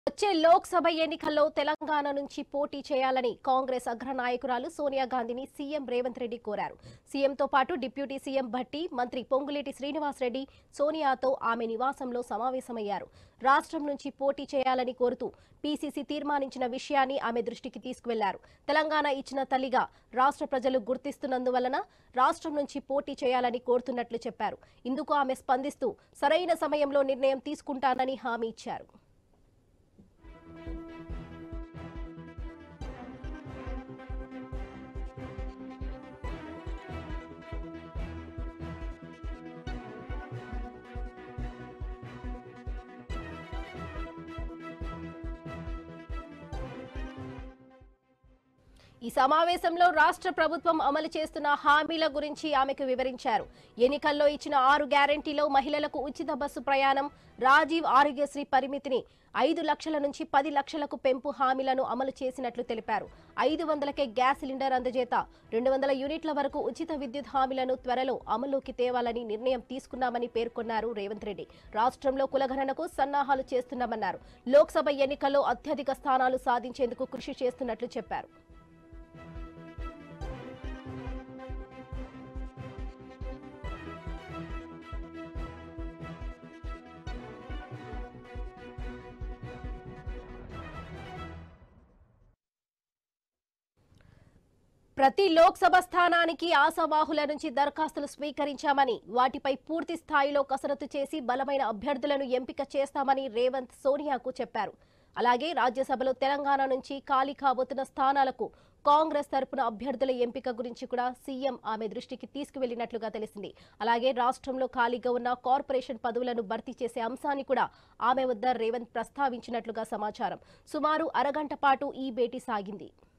వచ్చే లోక్సభ ఎన్నికల్లో తెలంగాణ నుంచి పోటీ చేయాలని కాంగ్రెస్ అగ్రనాయకురాలు సోనియా గాంధీని సీఎం రేవంత్ రెడ్డి కోరారు సీఎంతో పాటు డిప్యూటీ సీఎం భట్టి మంత్రి పొంగులేటి శ్రీనివాసరెడ్డి సోనియాతో ఆమె నివాసంలో సమావేశమయ్యారు రాష్ట్రం నుంచి పోటీ చేయాలని కోరుతూ పీసీసీ తీర్మానించిన విషయాన్ని ఆమె దృష్టికి తీసుకువెళ్లారు తెలంగాణ ఇచ్చిన తల్లిగా రాష్ట్ర ప్రజలు గుర్తిస్తున్నందువలన రాష్ట్రం నుంచి పోటీ చేయాలని కోరుతున్నట్లు చెప్పారు ఇందుకు ఆమె స్పందిస్తూ సరైన సమయంలో నిర్ణయం తీసుకుంటానని హామీ ఇచ్చారు ఈ సమావేశంలో రాష్ట్ర ప్రభుత్వం అమలు చేస్తున్న హామీల గురించి ఆమెకు వివరించారు ఎన్నికల్లో ఇచ్చిన ఆరు గ్యారంటీలో మహిళలకు ఉచిత బస్సు ప్రయాణం రాజీవ్ ఆరోగ్యశ్రీ పరిమితిని ఐదు లక్షల నుంచి పది లక్షలకు పెంపు హామీలను అమలు చేసినట్లు తెలిపారు ఐదు వందలకే గ్యాస్ సిలిండర్ అందజేత రెండు వందల యూనిట్ల వరకు ఉచిత విద్యుత్ హామీలను త్వరలో అమలులోకి తేవాలని నిర్ణయం తీసుకున్నామని పేర్కొన్నారు రేవంత్ రెడ్డి రాష్ట్రంలో కులగణనకు సన్నాహాలు చేస్తున్నామన్నారు లోక్సభ ఎన్నికల్లో అత్యధిక స్థానాలు సాధించేందుకు కృషి చేస్తున్నట్లు చెప్పారు ప్రతి లోక్సభ స్థానానికి ఆశావాహుల నుంచి దరఖాస్తులు స్వీకరించామని వాటిపై పూర్తి స్థాయిలో కసరత్తు చేసి బలమైన అభ్యర్థులను ఎంపిక చేస్తామని రేవంత్ సోనియాకు చెప్పారు అలాగే రాజ్యసభలో తెలంగాణ నుంచి ఖాళీ కాబోతున్న స్థానాలకు కాంగ్రెస్ తరపున అభ్యర్థుల ఎంపిక గురించి కూడా సీఎం ఆమె దృష్టికి తీసుకువెళ్లినట్లుగా తెలిసింది అలాగే రాష్ట్రంలో ఖాళీగా ఉన్న కార్పొరేషన్ పదవులను భర్తీ చేసే అంశాన్ని కూడా ఆమె వద్ద రేవంత్ ప్రస్తావించినట్లుగా సమాచారం సుమారు అరగంట పాటు ఈ భేటీ సాగింది